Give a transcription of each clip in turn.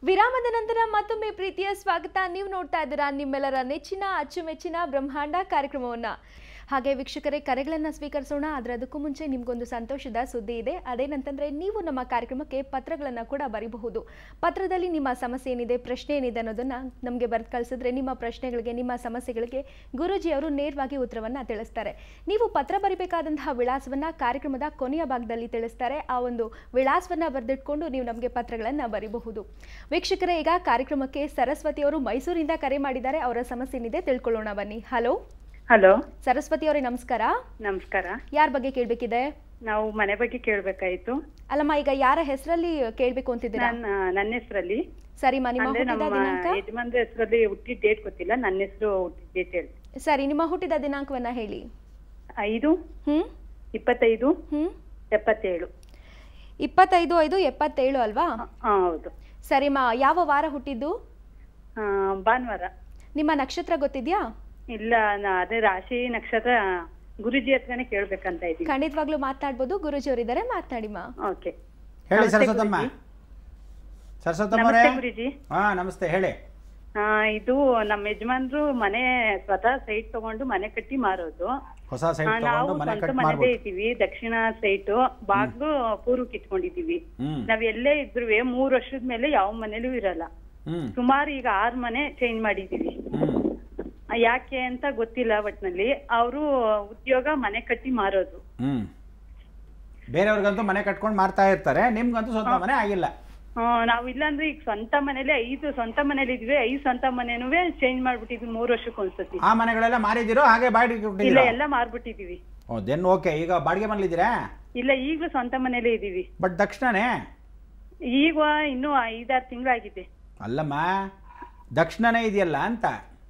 ವಿರಾಮದ ನಂತರ ಮತ್ತೊಮ್ಮೆ ಪ್ರೀತಿಯ ಸ್ವಾಗತ ನೀವು ನೋಡ್ತಾ ಇದ್ದೀರಾ ನಿಮ್ಮೆಲ್ಲರ ನೆಚ್ಚಿನ ಅಚ್ಚುಮೆಚ್ಚಿನ ಬ್ರಹ್ಮಾಂಡ ಕಾರ್ಯಕ್ರಮವನ್ನ ಹಾಗೆ ವೀಕ್ಷಕರೇ ಕರೆಗಳನ್ನು ಸ್ವೀಕರಿಸೋಣ ಆದರೆ ಅದಕ್ಕೂ ಮುಂಚೆ ನಿಮಗೊಂದು ಸಂತೋಷದ ಸುದ್ದಿ ಇದೆ ಅದೇನಂತಂದ್ರೆ ನೀವು ನಮ್ಮ ಕಾರ್ಯಕ್ರಮಕ್ಕೆ ಪತ್ರಗಳನ್ನು ಕೂಡ ಬರೀಬಹುದು ಪತ್ರದಲ್ಲಿ ನಿಮ್ಮ ಸಮಸ್ಯೆ ಏನಿದೆ ಪ್ರಶ್ನೆ ಏನಿದೆ ಅನ್ನೋದನ್ನ ನಮಗೆ ಬರೆದು ಕಳಿಸಿದ್ರೆ ನಿಮ್ಮ ಪ್ರಶ್ನೆಗಳಿಗೆ ನಿಮ್ಮ ಸಮಸ್ಯೆಗಳಿಗೆ ಗುರೂಜಿ ಅವರು ನೇರವಾಗಿ ಉತ್ತರವನ್ನ ತಿಳಿಸ್ತಾರೆ ನೀವು ಪತ್ರ ಬರಿಬೇಕಾದಂತಹ ವಿಳಾಸವನ್ನ ಕಾರ್ಯಕ್ರಮದ ಕೊನೆಯ ಭಾಗದಲ್ಲಿ ತಿಳಿಸ್ತಾರೆ ಆ ಒಂದು ವಿಳಾಸವನ್ನ ಬರೆದಿಟ್ಕೊಂಡು ನೀವು ನಮಗೆ ಪತ್ರಗಳನ್ನು ಬರೀಬಹುದು ವೀಕ್ಷಕರೇ ಈಗ ಕಾರ್ಯಕ್ರಮಕ್ಕೆ ಸರಸ್ವತಿ ಅವರು ಮೈಸೂರಿಂದ ಕರೆ ಮಾಡಿದ್ದಾರೆ ಅವರ ಸಮಸ್ಯೆ ಏನಿದೆ ತಿಳ್ಕೊಳ್ಳೋಣ ಬನ್ನಿ ಹಲೋ ಹಲೋ ಸರಸ್ವತಿ ಅವರೇ ನಮಸ್ಕಾರ ನಮಸ್ಕಾರ ಯಾರ ಬಗ್ಗೆ ಕೇಳಬೇಕಿದೆ ನಾವು ಮನೆ ಬಗ್ಗೆ ಕೇಳಬೇಕಾಯಿತು ಅಲ್ಲಮ್ಮ ಈಗ ಯಾರ ಹೆಸರಲ್ಲಿ ಕೇಳಬೇಕು ಅಂತಿದ್ದೀರಾ ನನ್ನ ನನ್ನ ಹೆಸರಲ್ಲಿ ಸರಿಮ್ಮ ನಿಮ್ಮ ಅಂದ್ರೆ ಹುಟ್ಟಿದ ನಮ್ಮ ದಿನಾಂಕ ಯಜಮಾನ್ರ ಹೆಸರಲ್ಲಿ ಹುಟ್ಟಿದ ಡೇಟ್ ಗೊತ್ತಿಲ್ಲ ನನ್ನ ಹೆಸರು ಹುಟ್ಟಿದ ಡೇಟ್ ಹೇಳಿ ಸರಿ ನಿಮ್ಮ ಹುಟ್ಟಿದ ದಿನಾಂಕವನ್ನ ಹೇಳಿ ಐದು ಹ್ಮ್ ಇಪ್ಪತ್ತೈದು ಹ್ಮ್ ಎಪ್ಪತ್ತೇಳು ಇಪ್ಪತ್ತೈದು ಐದು ಎಪ್ಪತ್ತೇಳು ಅಲ್ವಾ ಹಾ ಹೌದು ಸರಿಮ್ಮ ಯಾವ ವಾರ ಹುಟ್ಟಿದ್ದು ಆ, ಭಾನುವಾರ ನಿಮ್ಮ ನಕ್ಷತ್ರ ಗೊತ್ತಿದ್ಯಾ ಇಲ್ಲ ನಾ ಅದೇ ರಾಶಿ ನಕ್ಷತ್ರ ಗುರುಜಿ ಹತ್ರನೇ ಕೇಳ್ಬೇಕಂತ ಇದ್ದೀನಿ ಖಂಡಿತವಾಗ್ಲೂ ಮಾತಾಡ್ಬೋದು ಗುರುಜಿ ಅವರಿದ್ದಾರೆ ಮಾತನಾಡಿಮ್ಮ ಓಕೆ ಹೇಳಿ ನಮಸ್ತೆ ಸರಸ್ವತಮ್ಮ ಗುರೂಜಿ. ಸರಸ್ವತಮ್ಮ ಅವರೇ ನಮಸ್ತೆ ಗುರುಜಿ ಹಾ ನಮಸ್ತೆ ಹೇಳಿ ಆ, ಇದು ನಮ್ಮ ಯಜಮಾನ್ರು ಮನೆ ಸ್ವತಃ ಸೈಟ್ ತಗೊಂಡು ಮನೆ ಕಟ್ಟಿ ಮಾರೋದು ಹೊಸ ಆ, ಸೈಟ್ ನಾವು ತಗೊಂಡು ಮನೆ ಸ್ವಂತ ಕಟ್ ಮನೆದೇ ಮಾಡ್ಬೋದು ಇದ್ದೀವಿ ದಕ್ಷಿಣ ಸೈಟ್ ಬಾಗ್ಲು ಪೂರ್ವಕ್ಕೆ ಇಟ್ಕೊಂಡಿದೀವಿ ಹ್ಮ್ ನಾವ್ ಎಲ್ಲೇ ಇದ್ರು ಮೂರ್ ವರ್ಷದ ಮೇಲೆ ಯಾವ ಮನೇಲೂ ಇರಲ್ಲ ಹ್ಮ್ ಸುಮಾರು ಈಗ ಆರ್ ಮನೆ ಚೇಂಜ್ ಮಾಡಿದೀವಿ ಹ್ಮ್ ಆ, ಯಾಕೆ ಅಂತ ಗೊತ್ತಿಲ್ಲ ಒಟ್ನಲ್ಲಿ ಅವರು ಉದ್ಯೋಗ ಮನೆ ಕಟ್ಟಿ ಮಾರೋದು ಹ್ಮ್ ಬೇರೆಯವ್ರಿಗಂತೂ ಮನೆ ಕಟ್ಕೊಂಡು ಮಾರ್ತಾ ಇರ್ತಾರೆ ನಿಮ್ಗಂತೂ ಸ್ವಂತ ಮನೆ ಆಗಿಲ್ಲ ಆ, ನಾವ್ ಇಲ್ಲಾಂದ್ರೆ ಈಗ ಸ್ವಂತ ಮನೇಲಿ ಐದು ಸ್ವಂತ ಮನೇಲಿ ಇದ್ವಿ ಐದು ಸ್ವಂತ ಮನೇನೂ ಚೇಂಜ್ ಮಾಡ್ಬಿಟ್ಟಿದ್ವಿ ಮೂರ್ ವರ್ಷಕ್ಕೆ ಒಂದ್ಸತಿ ಆ ಮನೆಗಳೆಲ್ಲ ಮಾರಿದಿರೋ ಹಾಗೆ ಬಾಡಿಗೆ ಇಲ್ಲ ಕೊಟ್ಟಿದ್ದೀರಾ ಎಲ್ಲ ಮಾರ್ಬಿಟ್ಟಿದೀವಿ ಓ ದೆನ್ ಓಕೆ ಈಗ ಬಾಡಿಗೆ ಮನೇಲಿದ್ದೀರಾ ಇಲ್ಲ ಈಗ್ಲೂ ಸ್ವಂತ ಮನೇಲೇ ಇದೀವಿ ಬಟ್ ದಕ್ಷಿಣನೇ ಈಗ ಇನ್ನೂ ಐದಾರು ತಿಂಗಳಾಗಿದೆ ಅಲ್ಲಮ್ಮ ದಕ್ಷಿಣನೇ ಇದೆಯಲ್ಲ ಅಂತ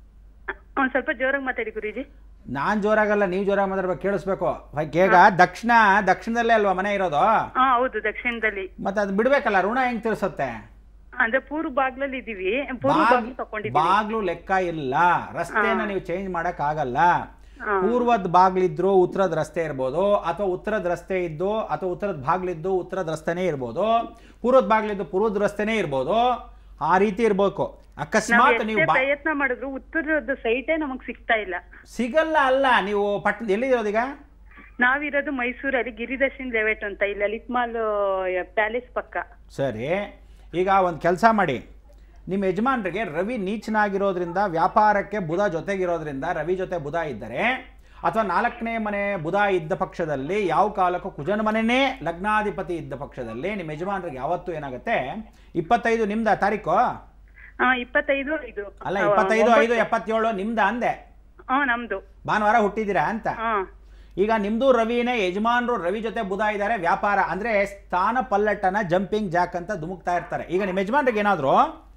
ಒಂದ್ ಸ್ವಲ್ಪ ಜೋರಾಗಿ ಮಾತಾಡಿ ಗುರುಜಿ ನಾನ್ ಜೋರಾಗಲ್ಲ ನೀವು ಜೋರಾಗಿ ಮಾತಾಡ್ಬೇಕು ಕೇಳಿಸ್ಬೇಕು Like ಈಗ ದಕ್ಷಿಣ ದಕ್ಷಿಣದಲ್ಲೇ ಅಲ್ವಾ ಮನೆ ಇರೋದು ಹಾ ಹೌದು ದಕ್ಷಿಣದಲ್ಲಿ ಮತ್ತೆ ಅದು ಬಿಡ್ಬೇಕಲ್ಲ ಋಣ ಹೆಂಗ್ ತೀರ್ಸುತ್ತೆ ಅಂದ್ರೆ ಪೂರ್ವ ಬಾಗ್ಲಲ್ಲಿ ಇದೀವಿ ಪೂರ್ವ ಬಾಗ್ಲು ತಕೊಂಡಿದೀವಿ ಬಾಗ್ಲು ಲೆಕ್ಕ ಇಲ್ಲ ರಸ್ತೆನ ನೀವು ಚೇಂಜ್ ಮಾಡಕ್ ಆಗಲ್ಲ ಹಾ. ಪೂರ್ವದ ಬಾಗ್ಲಿದ್ರು ಉತ್ತರದ ರಸ್ತೆ ಇರ್ಬೋದು ಅಥವಾ ಉತ್ತರದ ರಸ್ತೆ ಇದ್ದು ಅಥವಾ ಉತ್ತರದ ಬಾಗ್ಲಿದ್ದು ಉತ್ತರದ ರಸ್ತೆನೇ ಇರ್ಬೋದು ಪೂರ್ವದ ಬಾಗ್ಲಿದ್ದು ಪೂರ್ವದ ರಸ್ತೆನೇ ಇರ್ಬೋದು ಆ ರೀತಿ ಇರ್ಬೇಕು ನಾವ್ ಅಕಸ್ಮಾತ್ ಎಷ್ಟೇ ನೀವು ಬಾ- ಪ್ರಯತ್ನ ಮಾಡಿದ್ರು ಉತ್ತರದ ಸೈಟೇ ನಮಗ್ ಸಿಗ್ತಾ ಇಲ್ಲ ಸಿಗಲ್ಲ ಅಲ್ಲ ನೀವು ಪಟ್ಟಣ ಎಲ್ಲಿರೋದೀಗ ನಾವಿರೋದು ಮೈಸೂರಲ್ಲಿ ಗಿರಿದರ್ಶನ್ ಲೆವೆಟ್ ಅಂತ ಇಲ್ಲಿ ಲಲಿತ್ ಮಾಲ್ ಪ್ಯಾಲೇಸ್ ಪಕ್ಕ ಸರಿ ಈಗ ಒಂದು ಕೆಲಸ ಮಾಡಿ ನಿಮ್ಮ ಯಜಮಾನರಿಗೆ ರವಿ ನೀಚನಾಗಿರೋದ್ರಿಂದ ವ್ಯಾಪಾರಕ್ಕೆ ಬುಧ ಜೊತೆಗಿರೋದ್ರಿಂದ ರವಿ ಜೊತೆ ಬುಧ ಇದ್ದರೆ ಅಥವಾ ನಾಲ್ಕನೇ ಮನೆ ಬುಧ ಇದ್ದ ಪಕ್ಷದಲ್ಲಿ ಯಾವ ಕಾಲಕ್ಕೂ ಕುಜನ ಮನೆನೇ ಲಗ್ನಾಧಿಪತಿ ಇದ್ದ ಪಕ್ಷದಲ್ಲಿ ನಿಮ್ಮ ಯಜಮಾನರಿಗೆ ಯಾವತ್ತೂ ಏನಾಗುತ್ತೆ ಇಪ್ಪತ್ತೈದು ನಿಮ್ದ ತಾರೀಕು ಹಾ ಇಪ್ಪತ್ತೈದು ಇದು ಅಲ್ಲ ಇಪ್ಪತ್ತೈದು ಐದು ಎಪ್ಪತ್ತೇಳು ನಿಮ್ದ ಅಂದೆ ಹಾ ನಮ್ದು ಭಾನುವಾರ ಹುಟ್ಟಿದ್ದೀರಾ ಅಂತ ಹಾ ಈಗ ನಿಮ್ದು ರವಿನೇ ಯಜಮಾನರು ರವಿ ಜೊತೆ ಬುಧ ಇದ್ದಾರೆ ವ್ಯಾಪಾರ ಅಂದ್ರೆ ಸ್ಥಾನ ಪಲ್ಲಟನ ಜಂಪಿಂಗ್ ಜಾಕ್ ಅಂತ ಧುಮುಕ್ತಾ ಇರ್ತಾರೆ ಈಗ ನಿಮ್ಮ ಯಜಮಾನ್ರಿಗೆ ಏನಾದ್ರು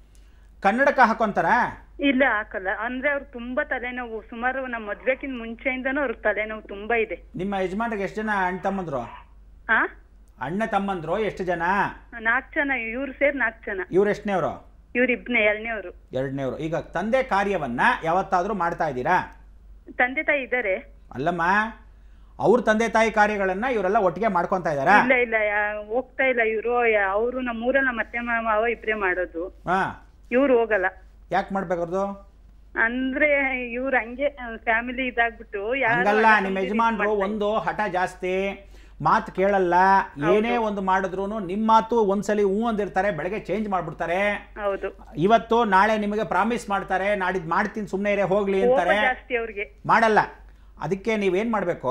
ಕನ್ನಡಕ ಹಾಕೊಂತಾರ ಇಲ್ಲ ಹಾಕಲ್ಲ ಅಂದ್ರೆ ಅವ್ರು ತುಂಬಾ ತಲೆನೋವು ಸುಮಾರು ನಮ್ಮ ಮದ್ವೆಕ್ಕಿಂತ ಮುಂಚೆಯಿಂದನೂ ಅವ್ರಿಗೆ ತಲೆನೋವು ತುಂಬಾ ಇದೆ ನಿಮ್ಮ ಯಜಮಾನ್ರಿಗೆ ಎಷ್ಟು ಜನ ಅಣ್ಣ ತಮ್ಮಂದ್ರು ಹಾ ಅಣ್ಣ ತಮ್ಮಂದ್ರು ಎಷ್ಟು ಜನ ನಾಲ್ಕು ಜನ ಇವ್ರು ಸೇರಿ ನಾಲ್ಕು ಜನ ಇವ್ರು ಎಷ್ಟನೇವ್ರು ಇವ್ರು ಇಬ್ನೇ ಎರಡನೇವ್ರು ಎರಡನೇವ್ರು ಈಗ ತಂದೆ ಕಾರ್ಯವನ್ನ ಯಾವತ್ತಾದ್ರೂ ಮಾಡ್ತಾ ಇದ್ದೀರಾ ತಂದೆ ತಾಯಿ ಇದ್ದಾರೆ ಅಲ್ಲಮ್ಮ ಅವ್ರ ತಂದೆ ತಾಯಿ ಕಾರ್ಯಗಳನ್ನ ಇವರೆಲ್ಲ ಒಟ್ಟಿಗೆ ಮಾಡ್ಕೊಂತಾ ಇದ್ದಾರಾ ಇಲ್ಲ ಇಲ್ಲ ಯಾ- ಹೋಗ್ತಾ ಇಲ್ಲ ಇವರು ಅವರು ನಮ್ಮ ಊರಲ್ಲಿ ನಮ್ಮ ಅತ್ತೆ ಮಾವ ಇಬ್ರೇ ಮಾಡೋದು ಹಾ ಇವ್ರು ಹೋಗಲ್ಲ ಯಾಕೆ ಮಾಡ್ಬೇಕವ್ರದ್ದು ಅಂದ್ರೆ ಇವ್ರು ಹಂಗೆ ಫ್ಯಾಮಿಲಿ ಇದಾಗ್ಬಿಟ್ಟು ಯಾರು ಹಂಗಲ್ಲ ಅಣ್ಣ ನಿಮ್ಮ ತಮ್ಮಂದಿರು ಯಜಮಾನ್ರು ಮಾಡ್ತಾ ಒಂದು ಹಠ ಜಾಸ್ತಿ ಮಾತು ಕೇಳಲ್ಲ ಏನೇ ಒಂದು ಮಾಡಿದ್ರು ನಿಮ್ಮ ಮಾತು ಒಂದ್ಸಲಿ ಹೂ ಅಂದಿರ್ತಾರೆ ಬೆಳಗ್ಗೆ ಚೇಂಜ್ ಮಾಡ್ಬಿಡ್ತಾರೆ ಹೌದು ಇವತ್ತು ನಾಳೆ ನಿಮಗೆ ಪ್ರಾಮಿಸ್ ಮಾಡ್ತಾರೆ ನಾಡಿದ್ ಮಾಡ್ತೀನಿ ಸುಮ್ಮನೆ ಇರೇ ಹೋಗ್ಲಿ ಕೋಪ ಅಂತಾರೆ ಜಾಸ್ತಿ ಅವ್ರಿಗೆ ಮಾಡಲ್ಲ ಅದಕ್ಕೆ ನೀವೇನ್ ಮಾಡ್ಬೇಕು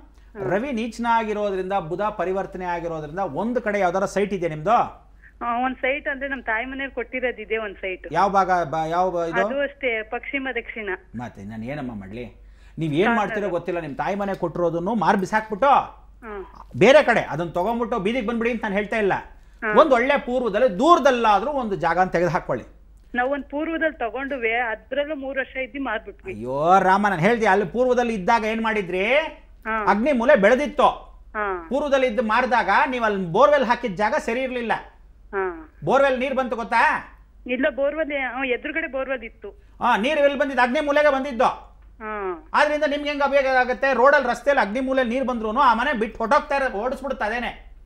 ರವಿ ನೀಚನ ಆಗಿರೋದ್ರಿಂದ ಬುಧ ಪರಿವರ್ತನೆ ಆಗಿರೋದ್ರಿಂದ ಒಂದು ಕಡೆ ಯಾವ್ದಾರ ಸೈಟ್ ಇದೆ ನಿಮ್ದು ಆ, ಒಂದ್ ಸೈಟ್ ಅಂದ್ರೆ ನಮ್ ತಾಯಿ ಮನೇಲಿ ಕೊಟ್ಟಿರೋದಿದೆ ಒಂದ್ ಸೈಟ್ ಯಾವ ಭಾಗ ಬ- ಯಾವ ಇದು ಅದು ಅಷ್ಟೇ ಪಶ್ಚಿಮ ದಕ್ಷಿಣ ಮತ್ತೆ ನಾನು ಏನಮ್ಮ ಮಾಡ್ಲಿ ನೀವ್ ಏನ್ ಮಾಡ್ತಿರೋ ಗೊತ್ತಿಲ್ಲ ನಿಮ್ ತಾಯಿ ಮನೆ ಕೊಟ್ಟಿರೋದನ್ನು ಮಾರ್ ಬಿಸಾಕ್ಬಿಟ್ಟು ಹ್ಮ್ ಬೇರೆ ಕಡೆ ಅದನ್ನ ತಗೊಂಡ್ಬಿಟ್ಟು ಬೀದಿಗೆ ಬಂದ್ಬಿಡಿ ಅಂತ ನಾನು ಹೇಳ್ತಾ ಇಲ್ಲ ಒಂದು ಒಳ್ಳೆ ಪೂರ್ವದಲ್ಲಿ ದೂರದಲ್ಲಾದ್ರೂ ಒಂದು ಜಾಗ ತೆಗೆದು ಹಾಕೊಳ್ಳಿ ನಾವ್ ಒಂದ್ ಪೂರ್ವದಲ್ಲಿ ತಗೊಂಡುವೆ ಅದ್ರಲ್ಲೂ ಮೂರ್ ವರ್ಷ ಇದ್ದಿ ಮಾರ್ಬಿಟ್ವಿ ಅಯ್ಯೋ ರಾಮ ನಾನು ಹೇಳ್ದೆ ಅಲ್ಲಿ ಪೂರ್ವದಲ್ಲಿ ಇದ್ದಾಗ ಏನ್ ಮಾಡಿದ್ರಿ ಹಾ ಅಗ್ನಿ ಮೂಲೆ ಬೆಳೆದಿತ್ತು ಹಾ ಪೂರ್ವದಲ್ಲಿ ಇದ್ದು ಮಾಡಿದಾಗ ನೀವು ಅಲ್ಲಿ ಬೋರ್ವೆಲ್ ಹಾಕಿದ ಜಾಗ ಸರಿ ಇರ್ಲಿಲ್ಲ ಹಾ ಬೋರ್ವೆಲ್ ನೀರು ಬಂತು ಗೊತ್ತಾ ಇಲ್ಲ ಬೋರ್ವಲ್ ಎದುರುಗಡೆ ಬೋರ್ವಲ್ ಇತ್ತು ಹಾ ನೀರು ಎಲ್ಲಿ ಬಂದಿದ್ದು ಅಗ್ನಿ ಮೂಲೆಗೆ ಬಂದಿದ್ದು ಹಾ ಆದ್ರಿಂದ ನಿಮ್ಗೆ ಹೆಂಗ್ ಅಭಿಯೋಗ ಆಗುತ್ತೆ ರೋಡಲ್ಲಿ ರಸ್ತೆಯಲ್ಲಿ ಅಗ್ನಿ ಮೂಲೆ ನೀರು ಬಂದ್ರು ಆ ಮನೆ ಬಿಟ್ಟು ಹೊಟ್ಟೋಗ್ತಾ ಇರೋ ಓಡಿಸ್ಬಿಡುತ್ತೆ ಅದೇನೆ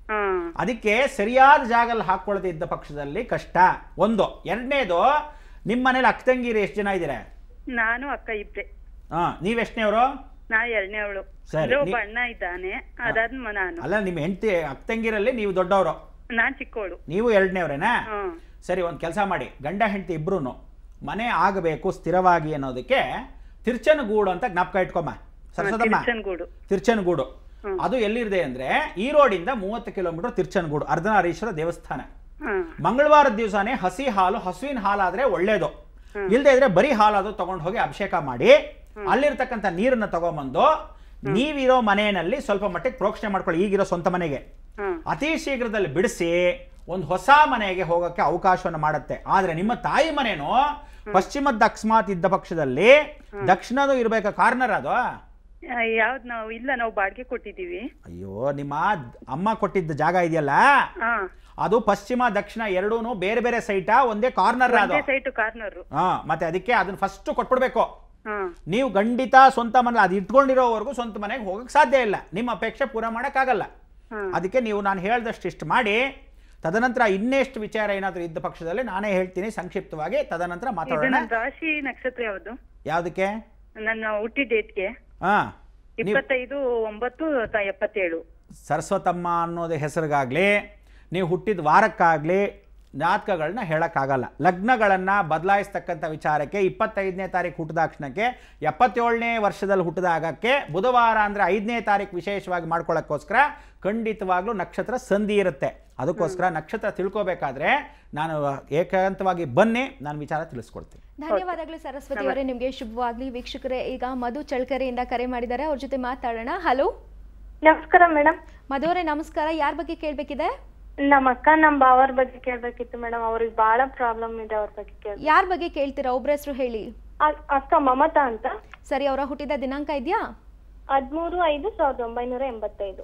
ಹ್ಮ್ ಅದಕ್ಕೆ ಸರಿಯಾದ ಜಾಗಲ್ಲಿ ಹಾಕೊಳ್ದೇ ಇದ್ದ ಪಕ್ಷದಲ್ಲಿ ಕಷ್ಟ ಒಂದು ಎರಡನೇದು ನಿಮ್ಮ ಮನೇಲಿ ಅಕ್ಕ ತಂಗಿರು ಎಷ್ಟು ಜನ ಇದ್ದೀರಾ ನಾನು ಅಕ್ಕ ಇಬ್ರೆ ಹಾ ನೀವೆಷ್ಟನೇವರು ನಾ ಎರಡನೇ ಅವಳು ಸರಿ, ಅಂದ್ರೆ ಒಬ್ಬ ನೀ- ಅಣ್ಣ ಇದ್ದಾನೆ ಅದಾದ್ ಮ- ನಾನು ಅಲ್ಲ ನಿಮ್ಮ ಹೆಂಡತಿ ಅಕ್ಕ ತಂಗಿರಲ್ಲಿ ನೀವು ದೊಡ್ಡವರು ನಾನ್ ಚಿಕ್ಕವಳು ನೀವು ಎರಡನೇವ್ರೇನಾ ಹ್ಮ್ ಸರಿ ಒಂದು ಕೆಲಸ ಮಾಡಿ ಗಂಡ ಹೆಂಡತಿ ಇಬ್ರು ಮನೆ ಆಗಬೇಕು ಸ್ಥಿರವಾಗಿ ಅನ್ನೋದಕ್ಕೆ ತಿರ್ಚನಗೂಡು ಅಂತ ಜ್ಞಾಪಕ ಇಟ್ಕೊಮ್ಮ ಸರಸ್ವತಮ್ಮ ತಿರುಚನಗೂಡು ತಿರ್ಚನಗೂಡು ಹ್ಮ್. ಅದು ಎಲ್ಲಿದೆ ಅಂದ್ರೆ ಈ ರೋಡಿಂದ ಮೂವತ್ತು ಕಿಲೋಮೀಟರ್ ತಿರ್ಚನಗೂಡು ಅರ್ಧನಾರೀಶ್ವರ ದೇವಸ್ಥಾನ ಹ್ಮ್ ಮಂಗಳವಾರದ ದಿವಸನೇ ಹಸಿ ಹಾಲು ಹಸುವಿನ ಹಾಲಾದ್ರೆ ಒಳ್ಳೇದು ಇಲ್ಲದೆ ಇದ್ರೆ ಬರೀ ಹಾಲಾದ್ರು ತಗೊಂಡು ಹೋಗಿ ಅಭಿಷೇಕ ಮಾಡಿ ಅಲ್ಲಿರ್ತಕ್ಕಂಥ ನೀರನ್ನ ತಗೊಂಬಂದು ನೀವಿರೋ ಮನೆಯಲ್ಲಿ ಸ್ವಲ್ಪ ಮಟ್ಟಿಗೆ ಪ್ರೋಕ್ಷಣೆ ಮಾಡ್ಕೊಳ್ಳಿ ಈಗಿರೋ ಸ್ವಂತ ಮನೆಗೆ ಹ್ಮ್ ಅತಿ ಶೀಘ್ರದಲ್ಲಿ ಬಿಡಿಸಿ ಒಂದು ಹೊಸ ಮನೆಗೆ ಹೋಗಕ್ಕೆ ಅವಕಾಶವನ್ನು ಮಾಡುತ್ತೆ ಆದ್ರೆ ನಿಮ್ಮ ತಾಯಿ ಮನೇನು ಪಶ್ಚಿಮದ ಅಕಸ್ಮಾತ್ ಇದ್ದ ಪಕ್ಷದಲ್ಲಿ ದಕ್ಷಿಣದು ಇರಬೇಕಾ ಕಾರ್ನರ್ ಅದು ಆ, ಯಾವ್ದ್ ನಾವು ಇಲ್ಲ ನಾವು ಬಾಡಿಗೆ ಕೊಟ್ಟಿದೀವಿ ಅಯ್ಯೋ ನಿಮ್ಮ ಅಮ್ಮ ಕೊಟ್ಟಿದ್ದ ಜಾಗ ಇದೆಯಲ್ಲ ಹಾ ಅದು ಪಶ್ಚಿಮ ದಕ್ಷಿಣ ಎರಡೂ ಬೇರೆ ಬೇರೆ ಸೈಟಾ ಒಂದೇ ಕಾರ್ನರ್ ಅದು ಒಂದೇ ಸೈಟು ಕಾರ್ನರ್ ಹಾ ಮತ್ತೆ ಅದಕ್ಕೆ ಅದನ್ನ ಫಸ್ಟ್ ಕೊಟ್ಬಿಡ್ಬೇಕು ಹ್ಮ್ ನೀವು ಖಂಡಿತ ಸ್ವಂತ ಮನೆ ಅದು ಇಟ್ಕೊಂಡಿರೋವರೆಗೂ ಸ್ವಂತ ಮನೆಗೆ ಹೋಗಕ್ಕೆ ಸಾಧ್ಯ ಇಲ್ಲ ನಿಮ್ಮ ಅಪೇಕ್ಷೆ ಪೂರ ಮಾಡೋಕ್ಕಾಗಲ್ಲ ಹ್ಮ್ ಅದಕ್ಕೆ ನೀವು ನಾನು ಹೇಳ್ದಷ್ಟು ಇಷ್ಟು ಮಾಡಿ ತದನಂತರ ಇನ್ನೆಷ್ಟು ವಿಚಾರ ಏನಾದರೂ ಇದ್ದ ಪಕ್ಷದಲ್ಲಿ ನಾನೇ ಹೇಳ್ತೀನಿ ಸಂಕ್ಷಿಪ್ತವಾಗಿ ತದನಂತರ ಇದು ಮಾತಾಡೋಣ ನನ್ನ ರಾಶಿ ನಕ್ಷತ್ರ ಯಾವುದು ಯಾವುದಕ್ಕೆ ನನ್ನ ಹುಟ್ಟಿ ಡೇಟ್ಗೆ ಹಾಂ ನೀವು ಇಪ್ಪತ್ತೈದು ಒಂಬತ್ತು ತ- ಎಪ್ಪತ್ತೇಳು ಸರಸ್ವತಮ್ಮ ಅನ್ನೋದು ಹೆಸರಿಗಾಗಲಿ ನೀವು ಹುಟ್ಟಿದ ವಾರಕ್ಕಾಗಲಿ ಜಾತಕಗಳನ್ನ ಹೇಳೋಕ್ಕಾಗಲ್ಲ ಲಗ್ನಗಳನ್ನು ಬದಲಾಯಿಸ್ತಕ್ಕಂಥ ವಿಚಾರಕ್ಕೆ ಇಪ್ಪತ್ತೈದನೇ ತಾರೀಕು ಹುಟ್ಟಿದಾಕ್ಷಣಕ್ಕೆ ಎಪ್ಪತ್ತೇಳನೇ ವರ್ಷದಲ್ಲಿ ಹುಟ್ಟಿದಾಗಕ್ಕೆ ಬುಧವಾರ ಅಂದರೆ ಐದನೇ ತಾರೀಕು ವಿಶೇಷವಾಗಿ ಮಾಡ್ಕೊಳ್ಳೋಕ್ಕೋಸ್ಕರ ಖಂಡಿತವಾಗ್ಲೂ ನಕ್ಷತ್ರ ಸಂಧಿ ಇರುತ್ತೆ ಅದಕ್ಕೋಸ್ಕರ ನಕ್ಷತ್ರ ತಿಳ್ಕೊಬೇಕಾದ್ರೆ ನಾನು ಏಕಾಂತವಾಗಿ ಬನ್ನಿ ನಾನು ವಿಚಾರ ತಿಳಿಸ್ಕೊಡ್ತೀನಿ ಧನ್ಯವಾದಗಳು ಸರಸ್ವತಿ ಅವರೇ ನಿಮಗೆ ಶುಭವಾಗ್ಲಿ ವೀಕ್ಷಕರೇ ಈಗ ಮಧು ಚಳ್ಕೆರೆಯಿಂದ ಕರೆ ಮಾಡಿದ್ದಾರೆ ಅವ್ರ ಜೊತೆ ಮಾತಾಡೋಣ ಹಲೋ ನಮಸ್ಕಾರ ಮೇಡಮ್ ಮಧು ಅವರೇ ನಮಸ್ಕಾರ ಯಾರ ಬಗ್ಗೆ ಕೇಳಬೇಕಿದೆ ನಮ್ಮ ಅಕ್ಕ ನಮ್ಮ ಬಾವರ ಬಗ್ಗೆ ಕೇಳ್ಬೇಕಿತ್ತು ಮೇಡಮ್ ಅವ್ರಿಗೆ ಬಹಳ ಪ್ರಾಬ್ಲಮ್ ಇದೆ ಅವ್ರ ಬಗ್ಗೆ ಕೇಳ್ಬೇಕು ಯಾರ ಬಗ್ಗೆ ಕೇಳ್ತೀರಾ ಒಬ್ಬರ ಹೆಸರು ಹೇಳಿ ಅ- ಅಕ್ಕ ಮಮತಾ ಅಂತ ಸರಿ ಅವರ ಹುಟ್ಟಿದ ದಿನಾಂಕ ಇದೆಯಾ ಹದಿಮೂರು ಐದು ಸಾವಿರದ ಒಂಬೈನೂರ ಎಂಬತ್ತೈದು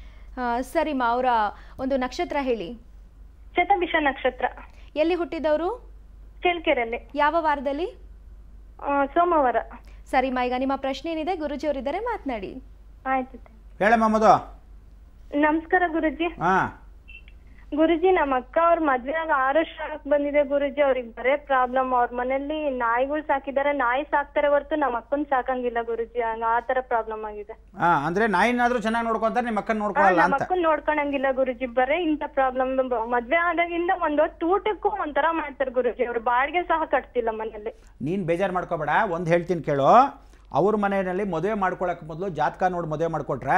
ಸರಿಮ್ಮ ಅವರ ಒಂದು ನಕ್ಷತ್ರ ಹೇಳಿ ಶತಭಿಷ ನಕ್ಷತ್ರ ಎಲ್ಲಿ ಹುಟ್ಟಿದವರು ಚೇಳ್ಕೆರೆಯಲ್ಲಿ ಯಾವ ವಾರದಲ್ಲಿ ಆ, ಸೋಮವಾರ ಸರಿಮ್ಮ ಈಗ ನಿಮ್ಮ ಪ್ರಶ್ನೆ ಏನಿದೆ ಗುರುಜಿ ಅವರಿದ್ದಾರೆ ಮಾತನಾಡಿ ಆಯ್ತು ಹೇಳಮ್ಮ ಮಧು ನಮಸ್ಕಾರ ಗುರುಜಿ ಹಾಂ ಗುರುಜಿ ನಮ್ಮ ಅಕ್ಕ ಅವ್ರ ಮದ್ವೆಯಾಗ ಆರು ವರ್ಷ ಆಗ್ ಬಂದಿದೆ ಗುರುಜಿ ಅವ್ರಿಗೆ ಬರೇ ಪ್ರಾಬ್ಲಮ್ ಅವ್ರ ಮನೇಲಿ ನಾಯಿಗಳು ಸಾಕಿದಾರೆ ನಾಯಿ ಸಾಕ್ತಾರೆ ಹೊರತು ನಮ್ಮ ಅಕ್ಕನ್ ಸಾಕಂಗಿಲ್ಲ ಗುರುಜಿ ಹಂಗ ಆ ತರ ಪ್ರಾಬ್ಲಮ್ ಆಗಿದೆ ಹಾಂ ಅಂದರೆ ನಾಯಿನಾದರೂ ಚೆನ್ನಾಗಿ ನೋಡ್ಕೊತಾರೆ ನಿಮ್ಮ ಅಕ್ಕನ ಆ, ನೋಡ್ಕೊಳ್ಳಲ್ಲ ನಮ್ಮ ಅಂತ ಅಕ್ಕನ್ ನೋಡ್ಕೊಳಂಗಿಲ್ಲ ಗುರುಜಿ ಬರೇ ಇಂತ ಪ್ರಾಬ್ಲಮ್ ಮದ್ವೆ ಆದಾಗಿಂದ ಒಂದ್ ಹೊತ್ತು ಊಟಕ್ಕೂ ಒಂಥರ ಮಾಡ್ತಾರೆ ಗುರುಜಿ ಅವ್ರು ಬಾಡಿಗೆ ಸಹ ಕಟ್ತಿಲ್ಲ ಮನೇಲಿ ನೀನು ಬೇಜಾರು ಮಾಡ್ಕೋಬೇಡ ಒಂದು ಹೇಳ್ತೀನಿ ಕೇಳು ಅವ್ರ ಮನೆಯಲ್ಲಿ ಮದುವೆ ಮಾಡ್ಕೊಳಕ್ಕೆ ಮೊದಲು ಜಾತಕ ನೋಡಿ ಮದುವೆ ಮಾಡ್ಕೊಟ್ರೆ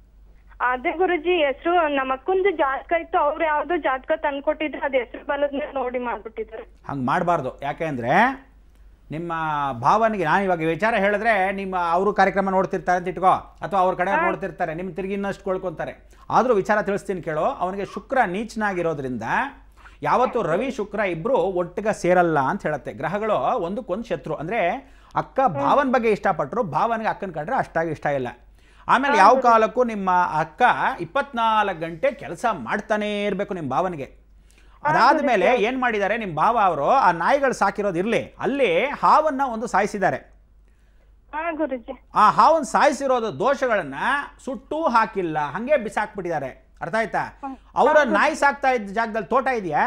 ಅದೇ ಗುರುಜಿ ಹೆಸರು ನಮ್ಮ ಅಕ್ಕಂದು ಜಾತಕ ಇತ್ತು ಅವ್ರು ಯಾವ್ದೋ ಜಾತಕ ತಂದ್ಕೊಟ್ಟಿದ್ರು ಅದ್ ಹೆಸರು ಬಲದ್ ಮೇಲೆ ನೋಡಿ ಮಾಡ್ಬಿಟ್ಟಿದ್ದಾರೆ ಹಂಗೆ ಮಾಡಬಾರ್ದು ಯಾಕೆ ಅಂದರೆ ನಿಮ್ಮ ಭಾವನಿಗೆ ನಾನು ಇವಾಗ ವಿಚಾರ ಹೇಳಿದ್ರೆ ನಿಮ್ಮ ಅವರು ಕಾರ್ಯಕ್ರಮ ನೋಡ್ತಿರ್ತಾರೆ ಅಂತ ಇಟ್ಕೋ ಅಥವಾ ಅವ್ರ ಕಡೆ ನೋಡ್ತಿರ್ತಾರೆ ನಿಮ್ಮ ತಿರುಗಿ ಇನ್ನಷ್ಟು ಕೊಳ್ಕೊತಾರೆ ಆದರೂ ವಿಚಾರ ತಿಳಿಸ್ತೀನಿ ಕೇಳು ಅವನಿಗೆ ಶುಕ್ರ ನೀಚನಾಗಿರೋದ್ರಿಂದ ಯಾವತ್ತು ರವಿ ಶುಕ್ರ ಇಬ್ಬರು ಒಟ್ಟಿಗೆ ಸೇರಲ್ಲ ಅಂತ ಹೇಳುತ್ತೆ ಗ್ರಹಗಳು ಒಂದಕ್ಕೊಂದು ಶತ್ರು ಅಂದರೆ ಅಕ್ಕ ಭಾವನ ಬಗ್ಗೆ ಇಷ್ಟಪಟ್ಟರು ಭಾವನಿಗೆ ಅಕ್ಕನ ಕಂಡ್ರೆ ಅಷ್ಟಾಗಿ ಇಷ್ಟ ಇಲ್ಲ ಆಮೇಲೆ ಯಾವ ಕಾಲಕ್ಕೂ ನಿಮ್ಮ ಅಕ್ಕ ಇಪ್ಪತ್ನಾಲ್ಕು ಗಂಟೆ ಕೆಲಸ ಮಾಡ್ತಾನೇ ಇರಬೇಕು ನಿಮ್ಮ ಭಾವನಿಗೆ ಅದಾದ್ಮೇಲೆ ಏನ್ ಮಾಡಿದ್ದಾರೆ ನಿಮ್ಮ ಭಾವ ಅವರು ಆ ನಾಯಿಗಳು ಸಾಕಿರೋದು ಇರಲಿ ಅಲ್ಲಿ ಹಾವನ್ನ ಒಂದು ಸಾಯಿಸಿದ್ದಾರೆ ಹಾ ಗುರುಜಿ ಆ ಹಾವನ್ನ ಸಾಯಿಸಿರೋದು ದೋಷಗಳನ್ನ ಸುಟ್ಟೂ ಹಾಕಿಲ್ಲ ಹಂಗೆ ಬಿಸಾಕ್ಬಿಟ್ಟಿದ್ದಾರೆ ಅರ್ಥ ಆಯ್ತಾ ಅವರ ನಾಯಿ ಸಾಕ್ತಾ ಇದ್ದ ಜಾಗದಲ್ಲಿ ತೋಟ ಇದೆಯಾ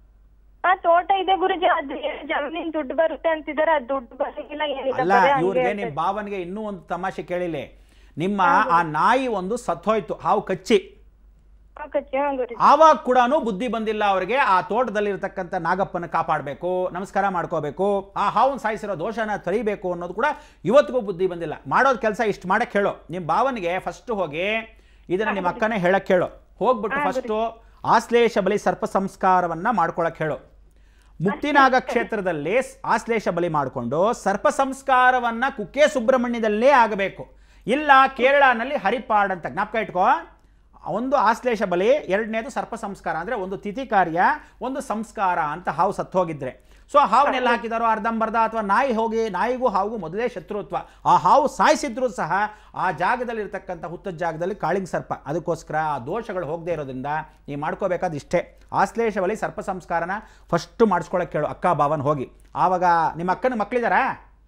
ಆ ತೋಟ ಇದೆ ಗುರುಜಿ ಅದ್ ಜಮೀನ್ ದುಡ್ಡು ಬರುತ್ತೆ ಅಂತಿದ್ದಾರೆ ಅದ್ ದುಡ್ಡು ಬರಂಗಿಲ್ಲ ಏನಿಲ್ಲ ಅಲ್ಲ ಬರೀ ಹಂಗೆ ಇವ್ರಿಗೆ ನಿಮ್ಮ ಇರ್ತೈತೆ. ಭಾವನಿಗೆ ಇನ್ನೂ ಒಂದು ತಮಾಷೆ ಕೇಳಿಲಿ ನಿಮ್ಮ ಆ ನಾಯಿ ಒಂದು ಸತ್ತೋಯ್ತು ಹಾವು ಕಚ್ಚಿ ಹಾ ಗುರುಜಿ, ಹಾ ಗುರುಜಿ ಆವಾಗ ಕೂಡ ಬುದ್ಧಿ ಬಂದಿಲ್ಲ ಅವರಿಗೆ ಆ ತೋಟದಲ್ಲಿರ್ತಕ್ಕಂಥ ನಾಗಪ್ಪನ ಕಾಪಾಡಬೇಕು ನಮಸ್ಕಾರ ಮಾಡ್ಕೋಬೇಕು ಆ ಹಾವನ್ ಸಾಯಿಸಿರೋ ದೋಷನ ತರಿಬೇಕು ಅನ್ನೋದು ಕೂಡ ಇವತ್ತಿಗೂ ಬುದ್ಧಿ ಬಂದಿಲ್ಲ ಮಾಡೋದು ಕೆಲಸ ಇಷ್ಟು ಮಾಡಕ್ಕೆ ಹೇಳು ನಿಮ್ಮ ಭಾವನಿಗೆ ಫಸ್ಟ್ ಹೋಗಿ ಇದನ್ನ ನಿಮ್ಮ ಅಕ್ಕನೇ ಹೇಳಕ್ಕೆ ಹೇಳು ಹೋಗ್ಬಿಟ್ಟು ಫಸ್ಟು ಆಶ್ಲೇಷ ಬಲಿ ಸರ್ಪ ಸಂಸ್ಕಾರವನ್ನ ಮಾಡ್ಕೊಳಕ್ ಹೇಳು ಮುಕ್ತಿನಾಗ ಕ್ಷೇತ್ರದಲ್ಲಿ ಸ್- ಆಶ್ಲೇಷ ಬಲಿ ಮಾಡಿಕೊಂಡು ಸರ್ಪ ಸಂಸ್ಕಾರವನ್ನ ಕುಕ್ಕೆ ಸುಬ್ರಹ್ಮಣ್ಯದಲ್ಲೇ ಆಗಬೇಕು ಇಲ್ಲ ಕೇರಳನಲ್ಲಿ ಹರಿಪಾಡ್ ಅಂತ ಜ್ಞಾಪಕ ಇಟ್ಕೋ ಒಂದು ಆಶ್ಲೇಷ ಬಲಿ ಎರಡನೇದು ಸರ್ಪ ಸಂಸ್ಕಾರ ಅಂದರೆ ಒಂದು ತಿಥಿ ಕಾರ್ಯ ಒಂದು ಸಂಸ್ಕಾರ ಅಂತ ಹಾವು ಸತ್ತು ಹೋಗಿದ್ರೆ ಸೊ ಹಾವನ್ನೆಲ್ಲ ಹಾಕಿದಾರೋ ಅರ್ಧಂಬರ್ಧ ಅಥವಾ ನಾಯಿ ಹೋಗಿ ನಾಯಿಗೂ ಹಾವಿಗೂ ಮೊದಲೇ ಶತ್ರುತ್ವ ಆ ಹಾವು ಸಾಯಿಸಿದ್ರು ಸಹ ಆ ಜಾಗದಲ್ಲಿ ಇರ್ತಕ್ಕಂಥ ಹುತ್ತದ ಜಾಗದಲ್ಲಿ ಕಾಳಿಂಗ್ ಸರ್ಪ ಅದಕ್ಕೋಸ್ಕರ ಆ ದೋಷಗಳು ಹೋಗದೆ ಇರೋದ್ರಿಂದ ನೀವು ಮಾಡ್ಕೋಬೇಕಾದ ಇಷ್ಟೇ ಆಶ್ಲೇಷ ಬಲಿ ಸರ್ಪ ಸಂಸ್ಕಾರನ ಫಸ್ಟು ಮಾಡಿಸ್ಕೊಳಕ್ಕೆ ಕೇಳು ಅಕ್ಕ ಭಾವನ್ ಹೋಗಿ ಆವಾಗ ನಿಮ್ಮ ಅಕ್ಕನ ಮಕ್ಕಳಿದಾರಾ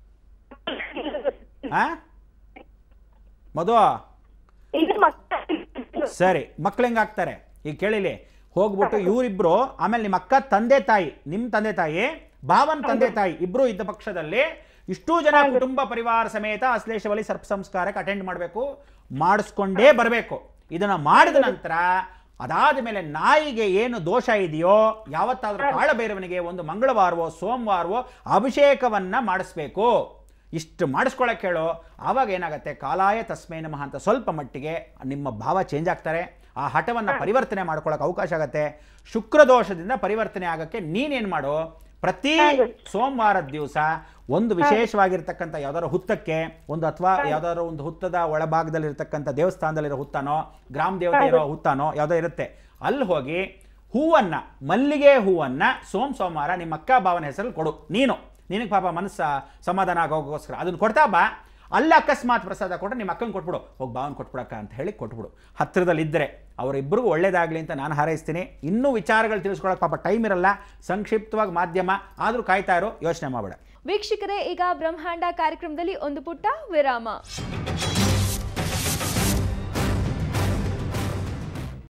ಆ ಮಧು ಇದು ಮಕ್ಕಳು ಸರಿ ಮಕ್ಳು ಹೆಂಗಾಗ್ತಾರೆ ಈಗ ಕೇಳಿಲಿ ಹೋಗ್ಬಿಟ್ಟು ಇವರಿಬ್ರು ಆಮೇಲೆ ನಿಮ್ಮ ಅಕ್ಕ ತಂದೆ ತಾಯಿ ನಿಮ್ಮ ತಂದೆ ತಾಯಿ ಭಾವನ್ ತಂದೆ ತಾಯಿ ಇಬ್ರು ಇದ್ದ ಪಕ್ಷದಲ್ಲಿ ಇಷ್ಟೂ ಜನ ಕುಟುಂಬ ಪರಿವಾರ ಸಮೇತ ಅಶ್ಲೇಷವಲ್ಲಿ ಸರ್ಪ ಸಂಸ್ಕಾರಕ್ಕೆ ಅಟೆಂಡ್ ಮಾಡಬೇಕು ಮಾಡಿಸ್ಕೊಂಡೇ ಬರಬೇಕು ಇದನ್ನ ಮಾಡಿದ ನಂತರ ಅದಾದ ಮೇಲೆ ನಾಯಿಗೆ ಏನು ದೋಷ ಇದೆಯೋ ಯಾವತ್ತಾದ್ರೂ ಕಾಳಭೈರವನಿಗೆ ಒಂದು ಮಂಗಳವಾರವೋ ಸೋಮವಾರವೋ ಅಭಿಷೇಕವನ್ನ ಮಾಡಿಸ್ಬೇಕು ಇಷ್ಟು ಮಾಡಿಸ್ಕೊಳಕ್ಕೆ ಹೇಳೋ ಆವಾಗ ಏನಾಗುತ್ತೆ ಕಾಲಾಯ ತಸ್ಮೈ ನಮಃ ಅಂತ ಸ್ವಲ್ಪ ಮಟ್ಟಿಗೆ ನಿಮ್ಮ ಭಾವ ಚೇಂಜ್ ಆಗ್ತಾರೆ ಆ ಹಠವನ್ನು ಪರಿವರ್ತನೆ ಮಾಡ್ಕೊಳಕ್ಕೆ ಅವಕಾಶ ಆಗತ್ತೆ ಶುಕ್ರ ದೋಷದಿಂದ ಪರಿವರ್ತನೆ ಆಗಕ್ಕೆ ನೀನೇನು ಮಾಡು ಪ್ರತಿ ಸೋಮವಾರದ ದಿವಸ ಒಂದು ವಿಶೇಷವಾಗಿರ್ತಕ್ಕಂಥ ಯಾವ್ದಾದ್ರು ಹುತ್ತಕ್ಕೆ ಒಂದು ಅಥವಾ ಯಾವ್ದಾದ್ರು ಒಂದು ಹುತ್ತದ ಒಳಭಾಗದಲ್ಲಿ ಇರ್ತಕ್ಕಂಥ ದೇವಸ್ಥಾನದಲ್ಲಿರೋ ಹುತ್ತನೋ ಗ್ರಾಮ ದೇವತೆ ಇರೋ ಹುತ್ತನೋ ಯಾವುದೋ ಇರುತ್ತೆ ಅಲ್ಲಿ ಹೋಗಿ ಹೂವನ್ನ ಮಲ್ಲಿಗೆ ಹೂವನ್ನ ಸೋಮ್ ಸೋಮವಾರ ನಿಮ್ಮ ಅಕ್ಕ ಭಾವನ ಹೆಸರಲ್ಲಿ ಕೊಡು ನೀನು ನಿನಗೆ ಪಾಪ ಮನಸ್ಸ ಸಮಾಧಾನ ಆಗೋಗೋಸ್ಕರ ಅದನ್ನ ಕೊಡ್ತಾ ಬಾ ಅಲ್ಲಿ ಅಕಸ್ಮಾತ್ ಪ್ರಸಾದ ಕೊಟ್ಟರೆ ನಿಮ್ಮ ಅಕ್ಕಂಗೆ ಕೊಟ್ಬಿಡು ಹೋಗಿ ಭಾವನ ಕೊಟ್ಬಿಡಕ್ಕ ಅಂತ ಹೇಳಿ ಕೊಟ್ಬಿಡು ಹತ್ತಿರದಲ್ಲಿದ್ದರೆ ಅವರಿಬ್ಬರಿಗೂ ಒಳ್ಳೇದಾಗಲಿ ಅಂತ ನಾನು ಹಾರೈಸ್ತೀನಿ ಇನ್ನೂ ವಿಚಾರಗಳು ತಿಳಿಸ್ಕೊಳಕ್ಕೆ ಪಾಪ ಟೈಮ್ ಇರಲ್ಲ ಸಂಕ್ಷಿಪ್ತವಾಗಿ ಮಾಧ್ಯಮ ಆದರೂ ಕಾಯ್ತಾ ಇರೋ ಯೋಚನೆ ಮಾಡಬೇಡ ವೀಕ್ಷಕರೇ ಈಗ ಬ್ರಹ್ಮಾಂಡ ಕಾರ್ಯಕ್ರಮದಲ್ಲಿ ಒಂದು ಪುಟ್ಟ ವಿರಾಮ